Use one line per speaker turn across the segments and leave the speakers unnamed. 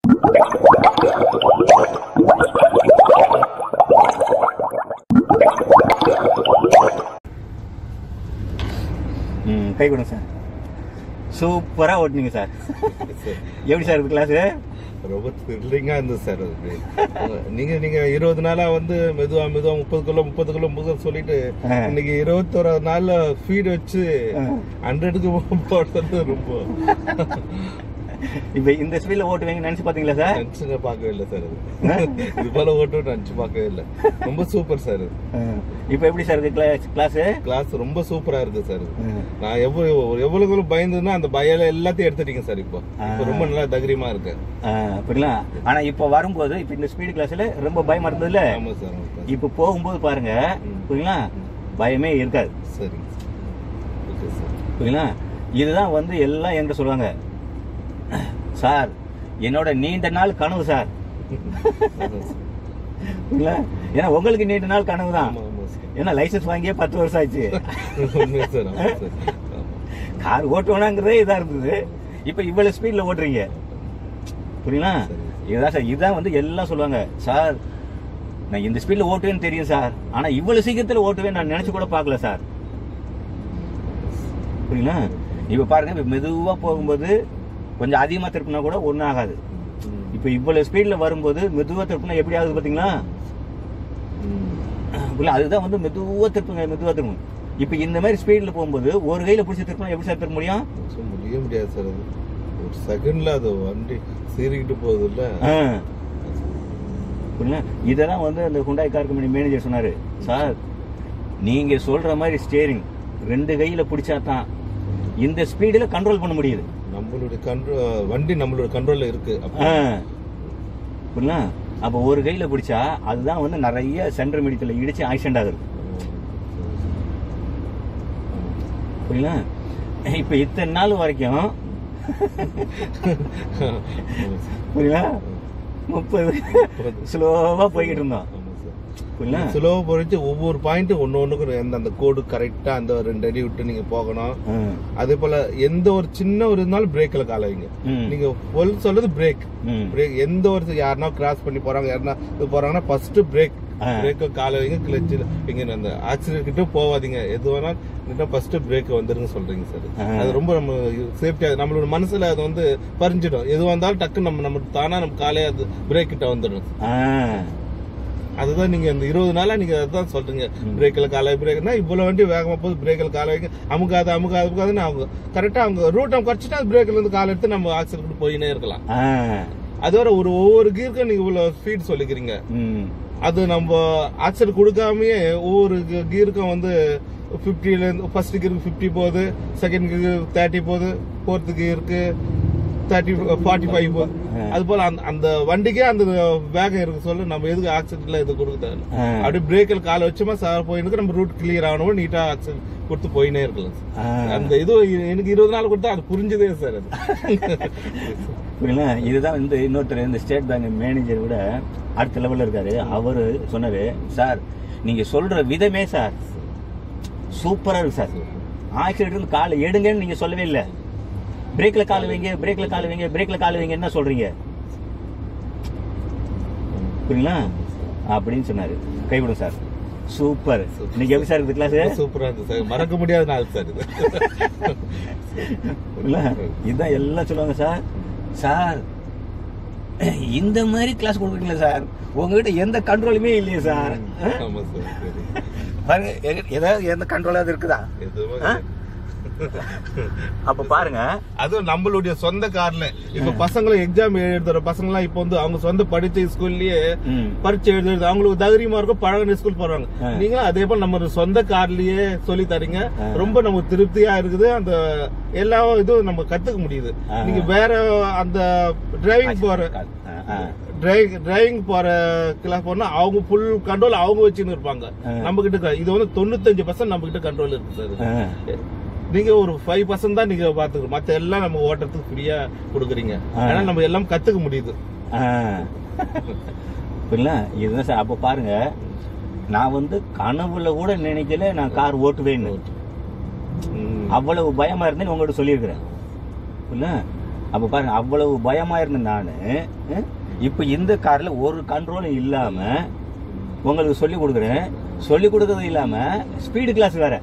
ம் கை கொடுங்க சார் சூப்பராக ஓட்டுனீங்க சார் எப்படி சார் இருக்கு கிளாஸு
ரொம்ப த்ரில்லிங்கா இருந்தது சார் அது நீங்க நீங்க இருபது நாளா வந்து மெதுவா மெதுவா முப்பது கிலோ முப்பது கிலோ முப்பது சொல்லிட்டு
ஆ.
இன்னைக்கு இருபத்தோராது நாள்ல ஃபீட் வச்சு
ஆ.
ஹண்ட்ரடுக்கு போடுறது ரொம்ப
இப்போ இந்த ஸ்பீடில் ஓட்டுவீங்கன்னு நினச்சி பார்த்தீங்களா சார்
நினைச்சுங்க பார்க்கவே இல்லை சார் அது இது போல ஓட்டு நினைச்சு பார்க்கவே இல்லை ரொம்ப சூப்பர் சார்
இப்போ எப்படி சார் இருக்கு கிளாஸ் கிளாஸு
கிளாஸ் ரொம்ப சூப்பரா இருக்கு சார் நான் எவ்வளவு எவ்வளவு எவ்வளவு பயந்ததுன்னா அந்த பயல எல்லாத்தையும் எடுத்துட்டீங்க சார் இப்போ இப்போ ரொம்ப நல்லா தைரியமா இருக்கு
அப்படிங்களா ஆனால் இப்போ வரும்போது இப்போ இந்த ஸ்பீடு கிளாஸில் ரொம்ப பயமா இருந்ததுல
ஆமா சார் ஆமா சார்
இப்போ போகும்போது பாருங்க
ம்.
புரியுங்களா பயமே இருக்காது
சரிங்க சார் ஓகே சார்
புரியுங்களா இதுதான் வந்து எல்லாம் என்கிட்ட சொல்லுவாங்க சார் என்னோட நீண்ட நாள் கனவு சார்
ஆமா சார்.
புரியுங்களா ஏன்னா உங்களுக்கு நீண்ட நாள் கனவு தான்
ஆமா ஆமா சார்
ஏன்னா லைசன்ஸ் வாங்கியே பத்து வருஷம் ஆச்சு
உண்மையா சார் ஆமா சார் ஆமா.
கார் ஓட்டுவேனாங்கிறதே இதா இருந்தது இப்போ இவ்வளவு ஸ்பீட்ல ஓட்டுறீங்க புரியுங்களா இதுதான் சார் இதுதான் வந்து எல்லாம் சொல்லுவாங்க சார் நான் இந்த ஸ்பீட்ல ஓட்டுவேன்னு தெரியும் சார் ஆனா இவ்வளவு சீக்கிரத்துல ஓட்டுவேன் நான் நினைச்சு கூட பார்க்கல சார் புரியுங்களா இப்ப பாருங்க இப்ப மெதுவா போகும்போது கொஞ்சம் அதிகமா திருப்பினா கூட ஒன்றும் ஆகாது
ம்.
இப்போ இவ்வளவு ஸ்பீட்ல வரும்போது மெதுவா திருப்பினா எப்படி ஆகுது பாத்தீங்களா
ம்.
புரியல அதுதான் வந்து மெதுவா திருப்புங்க மெதுவா திரும்புங்க இப்போ இந்த மாதிரி ஸ்பீட்ல போகும்போது ஒரு கையில பிடிச்சி திருப்பினா எப்படி சார் திரும்ப முடியும்
சோ முடிய முடியாது சார் அது ஒரு செகண்ட்ல அது வண்டி சீறிக்கிட்டு போகுது இல்ல
ஆ. புரியல இதெல்லாம் வந்து அந்த ஹுண்டாய் கார் கம்பெனி மேனேஜர் சொன்னாரு சார் நீங்க சொல்ற மாதிரி ஸ்டேரிங் ரெண்டு கையில பிடிச்சா தான் இந்த ஸ்பீடுல கண்ட்ரோல் பண்ண முடியுது
நம்மளுடைய கண்ட்ரோ வண்டி நம்மளோட கண்ட்ரோல்ல இருக்கு அப்ப
ஆ. புரியல அப்ப ஒரு கையில பிடிச்சா அதுதான் வந்து நிறைய சென்டர் மீடியத்துல இடிச்சு ஆக்சிடென்ட் ஆகுது புரியல இப்ப இத்தனை நாள் வரைக்கும் புரியல முப்பது ஸ்லோவா போய்கிட்டு இருந்தோம் புரியல
ஸ்லோ போயிட்டு ஒவ்வொரு பாயிண்ட் ஒன்னு ஒண்ணுக்கு அந்த அந்த கோடு கரெக்டா அந்த ரெண்டு அடி விட்டு நீங்க போகணும்
ஆ.
அதே போல எந்த ஒரு சின்ன ஒரு இருந்தாலும் பிரேக்ல கால வைங்க
ம்.
நீங்க full சொல்றது பிரேக்
ம்.
பிரேக் எந்த ஒரு யாருன்னா கிராஸ் பண்ணி போறாங்க யாருன்னா இது போறாங்கன்னா ஃபர்ஸ்ட் பிரேக்
ஆ.
பிரேக்க கால வைங்க கிளச்சு இங்க அந்த ஆக்சிடென்ட் கிட்ட போவாதீங்க எது வேணாலும் ஃபர்ஸ்ட் பிரேக் வந்துருங்க சொல்றீங்க சார்
ஆ.
அது ரொம்ப நம்ம சேஃப்டியா நம்மளோட மனசுல அது வந்து பறிஞ்சிடும் எது வந்தாலும் டக்கு நம்ம நம்ம தானா நம்ம காலே அது பிரேக் கிட்ட வந்துடும்
ஆ.
அதுதான் நீங்க இந்த இருபது நாளா நீங்க அதான் சொல்றீங்க பிரேக்ல கால பிரேக்னா இவ்வளவு வண்டி வேகமா போகுது பிரேக்ல கால வைங்க அமுக்காது அமுக்காது அமுக்காதுன்னு அவங்க கரெக்டா அவங்க ரூட்டை குறைச்சிட்டு அது பிரேக்ல இருந்து கால எடுத்து நம்ம ஆக்சிடென்ட் போயினே இருக்கலாம்
ஆ.
அதோட ஒரு ஒவ்வொரு கீருக்கும் நீங்க இவ்வளவு ஸ்பீட் சொல்லிக்கிறீங்க
ம்.
அது நம்ம ஆக்சிடென்ட் கொடுக்காமயே ஒவ்வொரு கீருக்கும் வந்து பிப்டில இருந்து ஃபர்ஸ்ட் கீருக்கு பிப்டி போகுது செகண்ட் கீருக்கு தேர்ட்டி போகுது ஃபோர்த் கீருக்கு தேர்ட்டி ஃபார்ட்டி ஃபைவ் போகுது அது போல அந்த அந்த வண்டிக்கே அந்த வேகம் இருக்கு சொல்ல நம்ம எதுக்கு ஆக்சிடென்ட்ல இது கொடுக்க தேவையில்ல.
ஆ.
அப்படியே பிரேக்கில் கால வச்சோமா சார் போயிருக்கு நம்ம ரூட் கிளியர் ஆகணும் நீட்டா ஆக்சிடென்ட் கொடுத்து போயினே இருக்கலாம்
ஆ.
அந்த இது எனக்கு இருபது நாள் கொடுத்தா அது புரிஞ்சதே சார் அது
புரியல இதுதான் வந்து இன்னொருத்தர் இந்த ஸ்டேட் பேங்க் மேனேஜர் விட அடுத்த லெவல்ல இருக்காரு அவரு சொன்னாரு சார் நீங்க சொல்ற விதமே சார் சூப்பரா இருக்கு சார் ஆக்சிடென்ட் காலை எடுங்கன்னு நீங்க சொல்லவே இல்ல பிரேக்ல கால் வைங்க பிரேக்ல கால் வைங்க பிரேக்ல கால் வைங்க என்ன சொல்றீங்க புரியுங்களா அப்படின்னு சொன்னாரு கை விடும் சார் சூப்பர் இன்னைக்கு எப்படி சார் இருக்கு கிளாஸ்
சூப்பரா இருந்தது சார் மறக்க முடியாத நாள் சார் இது
இல்ல இதுதான் எல்லாம் சொல்லுவாங்க சார் சார் இந்த மாதிரி கிளாஸ் கொடுக்குறீங்களா சார் உங்ககிட்ட எந்த கண்ட்ரோலுமே இல்லையே சார்
ஆமா சார் சரி
பாருங்க எங்க- ஏதாவது எந்த கண்ட்ரோலாவது இருக்குதா
எதுவுமே
ஆ? அப்ப பாருங்க
அதுவும் நம்மளுடைய சொந்த கார்ல இப்ப பசங்களும் எக்ஸாம் எழுதுற பசங்க எல்லாம் இப்ப வந்து அவங்க சொந்த படிச்ச ஸ்கூல்லயே
ம்.
பரீட்சை எழுதுறது அவங்களுக்கு தைரியமா இருக்கும் பழகின ஸ்கூல் போறாங்க
ஆ.
நீங்க அதே போல நம்ம சொந்த கார்லயே சொல்லி தரீங்க
ஆ.
ரொம்ப நமக்கு திருப்தியா இருக்குது அந்த எல்லா இதுவும் நம்ம கத்துக்க முடியுது
ஆ.
நீங்க வேற அந்த டிரைவிங் போற
ஆ, ஆ.
டிரைவிங் போற கிளாஸ் போனா அவங்க ஃபுல் கண்ட்ரோல் அவங்க வச்சுன்னு இருப்பாங்க
ஆ.
நம்ம கிட்ட க- இது வந்து தொண்ணூத்தஞ்சு பர்சன்ட் நம்ம கிட்ட கண்ட்ரோல் இருக்கு சார்
ஆ.
நீங்க ஒரு ஃபைவ் பர்சன்ட் தான் நீங்க பாத்துக்கணும் மத்த எல்லாம் நம்ம ஓட்டுறதுக்கு ஃப்ரீயா கொடுக்குறீங்க
ஆ.
ஏன்னா நம்ம எல்லாம் கத்துக்க முடியுது
ஆ. புரியல இதுதான் சார் அப்ப பாருங்க நான் வந்து கனவுல கூட நினைக்கல நான் கார் ஓட்டுவேன்னு
ம்.
அவ்வளவு பயமா இருந்தேன்னு உங்கள்கிட்ட சொல்லியிருக்கிறேன் புரியல அப்ப பாருங்க அவ்வளவு பயமா இருந்த நானு அஹ், இப்ப இந்த கார்ல ஒரு கண்ட்ரோலும் இல்லாம உங்களுக்கு சொல்லி கொடுக்குறேன் சொல்லி கொடுக்கறது இல்லாம ஸ்பீடு கிளாஸ் வேற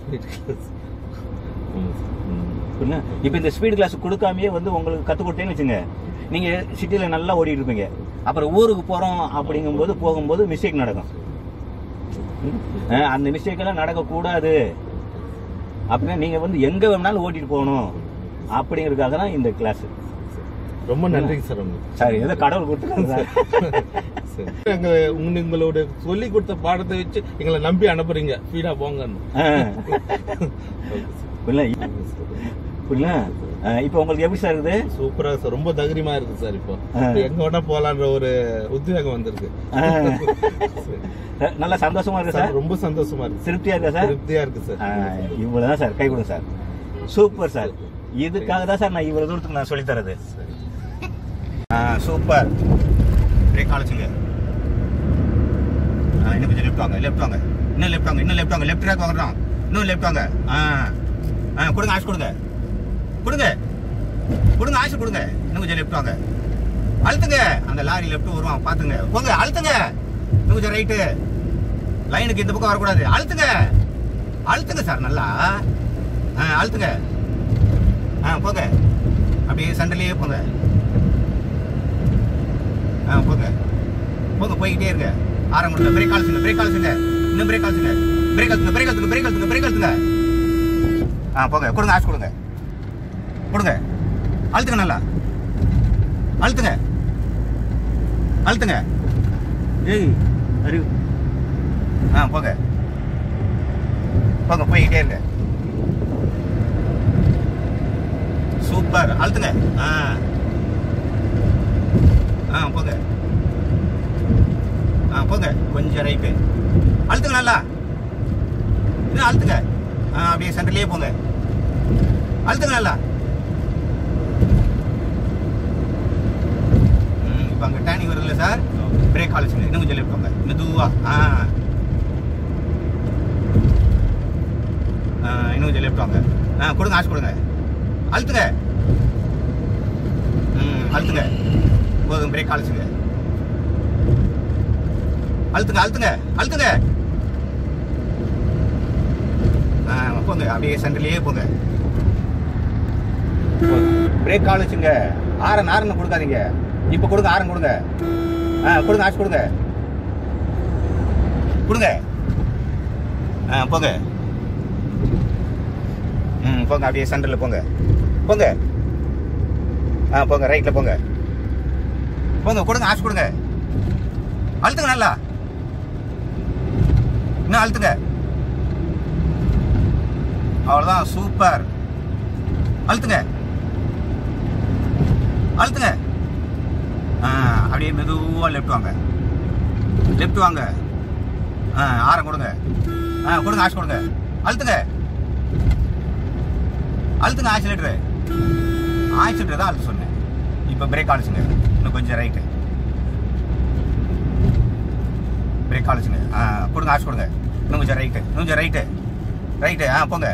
புரியுதா? இப்ப இந்த ஸ்பீடு கிளாஸ் கொடுக்காமயே வந்து உங்களுக்கு கத்து கொடுத்தேன்னு வச்சுங்க நீங்க சிட்டில நல்லா ஓடிட்டு இருப்பீங்க அப்புறம் ஊருக்கு போறோம் அப்படிங்கும்போது போகும்போது மிஸ்டேக் நடக்கும் அஹ், அந்த மிஸ்டேக் எல்லாம் நடக்க கூடாது அப்படின்னா நீங்க வந்து எங்க வேணாலும் ஓட்டிட்டு போகணும் அப்படிங்கறதுக்காக தான் இந்த கிளாஸ்
ரொம்ப நன்றிங்க சார் உங்களுக்கு
சார் ஏதோ கடவுள் கொடுத்துருக்காங்க சார்
சரி. எங்க உங்க- உங்களோட சொல்லி கொடுத்த பாடத்தை வச்சு எங்களை நம்பி அனுப்புறீங்க ஸ்பீடா போங்கன்னு
அஹ். புரியல புரியல அஹ், இப்போ உங்களுக்கு எப்படி சார் இருக்குது
சூப்பரா சார் ரொம்ப தைரியமா இருக்கு சார் இப்போ
ஆ.
இப்ப எங்க வேணா போலான்ற ஒரு உத்வேகம் வந்திருக்கு
அஹ்.
சரி.
அஹ், நல்லா சந்தோஷமா இருக்கு சார்
சார் ரொம்ப சந்தோஷமா இருக்கு
திருப்தியா இருக்கா சார்
திருப்தியா இருக்கு சார்
அஹ், இவ்வளவுதான் சார் கை கொடுங்க சார் சூப்பர் சார் இதுக்காக தான் சார் நான் இவ்வளவு தூரத்துக்கு நான் சொல்லி தரது
சரி.
சூப்பர் பிரேக் காலச்சுங்க இன்னும் கொஞ்சம் லெஃப்ட் வாங்க லெஃப்ட் வாங்க இன்னும் லெஃப்ட் வாங்க இன்னும் லெஃப்ட் வாங்க லெஃப்ட் ட்ராக் வாங்குறோம் இன்னும் லெஃப்ட் வாங்க ஆ ஆ கொடுங்க ஆஷ் கொடுங்க கொடுங்க கொடுங்க ஆஷ் கொடுங்க இன்னும் கொஞ்சம் லெஃப்ட் வாங்க அழுத்துங்க அந்த லாரி லெஃப்ட் வருவான் பாத்துங்க போங்க அழுத்துங்க இன்னும் கொஞ்சம் ரைட்டு லைனுக்கு இந்த பக்கம் வரக்கூடாது அழுத்துங்க அழுத்துங்க சார் நல்லா ஆ அழுத்துங்க ஆ போங்க அப்படியே சண்டையிலேயே போங்க ஆ போங்க போங்க போய்கிட்டே இருங்க ஆரம் கொடுங்க பிரேக் கால்ஸுங்க பிரேக் கால்ஸுங்க இன்னும் பிரேக் கால்ஸுங்க பிரேக் அழுத்துங்க பிரேக் அழுத்துங்க பிரேக் அழுத்துங்க பிரேக் அழுத்துங்க ஆ போங்க கொடுங்க ஆஷ் கொடுங்க கொடுங்க அழுத்துங்க நல்லா அழுத்துங்க அழுத்துங்க ஏய் அறிவு ஆ போங்க போங்க போய்கிட்டே இருங்க சூப்பர் அழுத்துங்க ஆ ஆ போங்க ஆ போங்க கொஞ்சம் ரைட்டு அழுத்துங்க நல்லா இன்னும் அழுத்துங்க ஆ அப்படியே சென்டர்லயே போங்க அழுத்துங்க நல்லா ம் இப்போ அங்கே டேனிங் வருதுல்ல சார் பிரேக் அழைச்சுங்க இன்னும் கொஞ்சம் லெஃப்ட் போங்க மெதுவா ஆ ஆ, இன்னும் கொஞ்சம் லெஃப்ட் வாங்க ஆ கொடுங்க ஆசை கொடுங்க அழுத்துங்க ம் அழுத்துங்க போதும் பிரேக் அழைச்சுங்க அழுத்துங்க அழுத்துங்க அழுத்துங்க ஆ போங்க அப்படியே சென்டர்லயே போங்க பிரேக் கால் வச்சுங்க ஆரன் ஆரன் கொடுக்காதீங்க இப்போ கொடுங்க ஆரன் கொடுங்க ஆ கொடுங்க ஆச்சு கொடுங்க கொடுங்க ஆ போங்க ம் போங்க அப்படியே சென்டரில் போங்க போங்க ஆ போங்க ரைட்டில் போங்க போங்க கொடுங்க ஆச்சு கொடுங்க அழுத்துங்க நல்லா இன்னும் அழுத்துங்க அவ்வளோதான் சூப்பர் அழுத்துங்க அழுத்துங்க ஆ அப்படியே மெதுவாக லெஃப்ட் வாங்க லெஃப்ட் வாங்க ஆ ஆரம் கொடுங்க ஆ கொடுங்க ஆஷ் கொடுங்க அழுத்துங்க அழுத்துங்க ஆக்சிலேட்டரு ஆக்சிலேட்டர் தான் அழுத்த சொன்னேன் இப்போ பிரேக் அழைச்சுங்க இன்னும் கொஞ்சம் ரைட்டு பிரேக் அழைச்சுங்க ஆ கொடுங்க ஆஷ் கொடுங்க இன்னும் கொஞ்சம் ரைட்டு இன்னும் கொஞ்சம் ரைட்டு ரைட்டு ஆ போங்க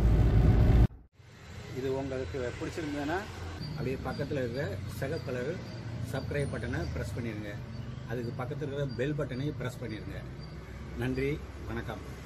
இது உங்களுக்கு பிடிச்சிருந்ததுன்னா அப்படியே பக்கத்தில் இருக்கிற சிகப்பு கலர் சப்ஸ்கிரைப் பட்டனை ப்ரெஸ் பண்ணிடுங்க அதுக்கு பக்கத்தில் இருக்கிற பெல் பட்டனையும் ப்ரெஸ் பண்ணிடுங்க நன்றி வணக்கம்